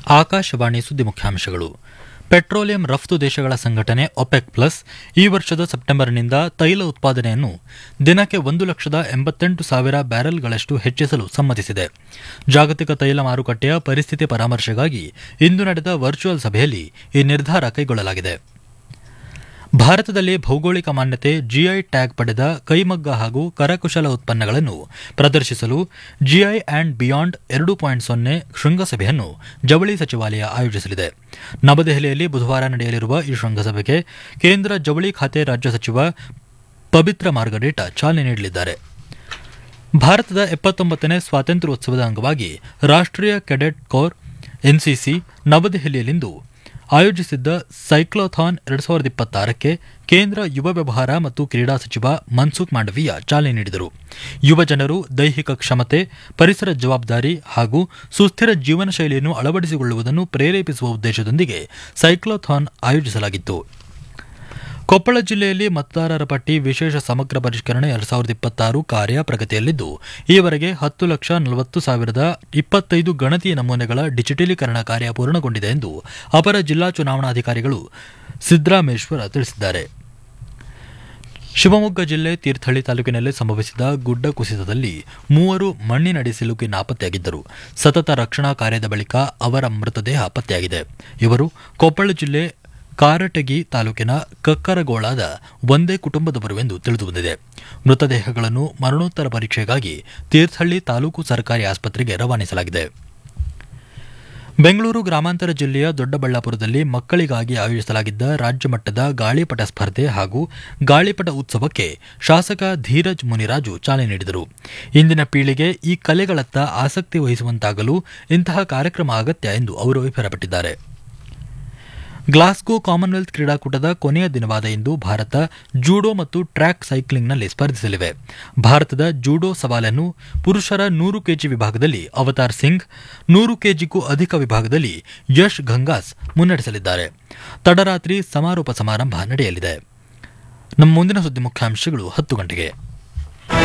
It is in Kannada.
ಆಕಾಶವಾಣಿ ಸುದ್ದಿ ಮುಖ್ಯಾಂಶಗಳು ಪೆಟ್ರೋಲಿಯಂ ರಫ್ತು ದೇಶಗಳ ಸಂಘಟನೆ ಒಪೆಕ್ ಪ್ಲಸ್ ಈ ವರ್ಷದ ಸೆಪ್ಟೆಂಬರ್ನಿಂದ ತೈಲ ಉತ್ಪಾದನೆಯನ್ನು ದಿನಕ್ಕೆ ಒಂದು ಲಕ್ಷದ ಎಂಬತ್ತೆಂಟು ಸಾವಿರ ಬ್ಯಾರೆಲ್ಗಳಷ್ಟು ಹೆಚ್ಚಿಸಲು ಸಮ್ಮತಿಸಿದೆ ಜಾಗತಿಕ ತೈಲ ಮಾರುಕಟ್ಟೆಯ ಪರಿಸ್ಥಿತಿ ಪರಾಮರ್ಶೆಗಾಗಿ ಇಂದು ನಡೆದ ವರ್ಚುವಲ್ ಸಭೆಯಲ್ಲಿ ಈ ನಿರ್ಧಾರ ಕೈಗೊಳ್ಳಲಾಗಿದೆ ಭಾರತದಲ್ಲಿ ಭೌಗೋಳಿಕ ಮಾನ್ಯತೆ ಜಿಐ ಟ್ಯಾಗ್ ಪಡೆದ ಕೈಮಗ್ಗ ಹಾಗೂ ಕರಕುಶಲ ಉತ್ಪನ್ನಗಳನ್ನು ಪ್ರದರ್ಶಿಸಲು ಜಿಐ ಆಂಡ್ ಬಿಯಾಂಡ್ ಎರಡು ಪಾಯಿಂಟ್ ಸೊನ್ನೆ ಶೃಂಗಸಭೆಯನ್ನು ಜವಳಿ ಸಚಿವಾಲಯ ಆಯೋಜಿಸಲಿದೆ ನವದೆಹಲಿಯಲ್ಲಿ ಬುಧವಾರ ನಡೆಯಲಿರುವ ಈ ಶೃಂಗಸಭೆಗೆ ಕೇಂದ್ರ ಜವಳಿ ಖಾತೆ ರಾಜ್ಯ ಸಚಿವ ಪಬಿತ್ರ ಮಾರ್ಗರೇಟ ಚಾಲನೆ ನೀಡಲಿದ್ದಾರೆ ಭಾರತದ ಎಪ್ಪತ್ತೊಂಬತ್ತನೇ ಸ್ವಾತಂತ್ರ್ಯೋತ್ಸವದ ಅಂಗವಾಗಿ ರಾಷ್ಟ್ರೀಯ ಕೆಡೆಟ್ ಕೋರ್ ಎನ್ಸಿಸಿ ನವದೆಹಲಿಯಲ್ಲಿಂದು ಆಯೋಜಿಸಿದ್ದ ಸೈಕ್ಲೋಥಾನ್ ಎರಡು ಸಾವಿರದ ಇಪ್ಪತ್ತಾರಕ್ಕೆ ಕೇಂದ್ರ ಯುವ ವ್ಯವಹಾರ ಮತ್ತು ಕ್ರೀಡಾ ಸಚಿವ ಮನ್ಸುಖ್ ಮಾಂಡವೀಯ ಚಾಲನೆ ನೀಡಿದರು ಯುವ ಜನರು ದೈಹಿಕ ಕ್ಷಮತೆ ಪರಿಸರ ಜವಾಬ್ದಾರಿ ಹಾಗೂ ಸುಸ್ಥಿರ ಜೀವನ ಶೈಲಿಯನ್ನು ಅಳವಡಿಸಿಕೊಳ್ಳುವುದನ್ನು ಪ್ರೇರೇಪಿಸುವ ಉದ್ದೇಶದೊಂದಿಗೆ ಸೈಕ್ಲೋಥಾನ್ ಆಯೋಜಿಸಲಾಗಿತ್ತು ಕೊಪ್ಪಳ ಜಿಲ್ಲೆಯಲ್ಲಿ ಮತದಾರರ ಪಟ್ಟಿ ವಿಶೇಷ ಸಮಗ್ರ ಪರಿಷ್ಕರಣೆ ಎರಡು ಸಾವಿರದ ಇಪ್ಪತ್ತಾರು ಕಾರ್ಯ ಪ್ರಗತಿಯಲ್ಲಿದ್ದು ಈವರೆಗೆ ಹತ್ತು ಲಕ್ಷ ನಲವತ್ತು ಸಾವಿರದ ಇಪ್ಪತ್ತೈದು ಗಣತಿ ನಮೂನೆಗಳ ಡಿಜಿಟಲೀಕರಣ ಕಾರ್ಯ ಪೂರ್ಣಗೊಂಡಿದೆ ಎಂದು ಅಪರ ಜಿಲ್ಲಾ ಚುನಾವಣಾಧಿಕಾರಿಗಳು ಸಿದ್ದರಾಮೇಶ್ವರ ತಿಳಿಸಿದ್ದಾರೆ ಶಿವಮೊಗ್ಗ ಜಿಲ್ಲೆ ತೀರ್ಥಹಳ್ಳಿ ತಾಲೂಕಿನಲ್ಲಿ ಸಂಭವಿಸಿದ ಗುಡ್ಡ ಕುಸಿತದಲ್ಲಿ ಮೂವರು ಮಣ್ಣಿನಡಿ ಸಿಲುಕಿ ನಾಪತ್ತೆಯಾಗಿದ್ದರು ಸತತ ರಕ್ಷಣಾ ಕಾರ್ಯದ ಬಳಿಕ ಅವರ ಮೃತದೇಹ ಪತ್ತೆಯಾಗಿದೆ ಇವರು ಕೊಪ್ಪಳ ಜಿಲ್ಲೆ ಕಾರಟಗಿ ತಾಲೂಕಿನ ಕಕ್ಕರಗೋಳಾದ ಒಂದೇ ಕುಟುಂಬದವರು ಎಂದು ತಿಳಿದುಬಂದಿದೆ ಮೃತದೇಹಗಳನ್ನು ಮರಣೋತ್ತರ ಪರೀಕ್ಷೆಗಾಗಿ ತೀರ್ಥಹಳ್ಳಿ ತಾಲೂಕು ಸರ್ಕಾರಿ ಆಸ್ಪತ್ರೆಗೆ ರವಾನಿಸಲಾಗಿದೆ ಬೆಂಗಳೂರು ಗ್ರಾಮಾಂತರ ಜಿಲ್ಲೆಯ ದೊಡ್ಡಬಳ್ಳಾಪುರದಲ್ಲಿ ಮಕ್ಕಳಿಗಾಗಿ ಆಯೋಜಿಸಲಾಗಿದ್ದ ರಾಜ್ಯ ಮಟ್ಟದ ಗಾಳಿಪಟ ಸ್ಪರ್ಧೆ ಹಾಗೂ ಗಾಳಿಪಟ ಉತ್ಸವಕ್ಕೆ ಶಾಸಕ ಧೀರಜ್ ಮುನಿರಾಜು ಚಾಲನೆ ನೀಡಿದರು ಇಂದಿನ ಪೀಳಿಗೆ ಈ ಕಲೆಗಳತ್ತ ಆಸಕ್ತಿ ವಹಿಸುವಂತಾಗಲು ಇಂತಹ ಕಾರ್ಯಕ್ರಮ ಅಗತ್ಯ ಎಂದು ಅವರು ಅಭಿಪ್ರಾಯಪಟ್ಟಿದ್ದಾರೆ ಗ್ಲಾಸ್ಗೋ ಕಾಮನ್ವೆಲ್ತ್ ಕ್ರೀಡಾಕೂಟದ ಕೊನೆಯ ದಿನವಾದ ಇಂದು ಭಾರತ ಜೂಡೋ ಮತ್ತು ಟ್ರ್ಯಾಕ್ ಸೈಕ್ಲಿಂಗ್ನಲ್ಲಿ ಸ್ಪರ್ಧಿಸಲಿವೆ ಭಾರತದ ಜೂಡೋ ಸವಾಲನ್ನು ಪುರುಷರ ನೂರು ಕೆಜಿ ವಿಭಾಗದಲ್ಲಿ ಅವತಾರ್ ಸಿಂಗ್ ನೂರು ಕೆಜಿಗೂ ಅಧಿಕ ವಿಭಾಗದಲ್ಲಿ ಯಶ್ ಗಂಗಾಸ್ ಮುನ್ನಡೆಸಲಿದ್ದಾರೆ ತಡರಾತ್ರಿ ಸಮಾರೋಪ ಸಮಾರಂಭ ನಡೆಯಲಿದೆ ನಮ್ಮ ಮುಂದಿನ ಸುದ್ದಿ ಮುಖ್ಯಾಂಶಗಳು ಹತ್ತು ಗಂಟೆಗೆ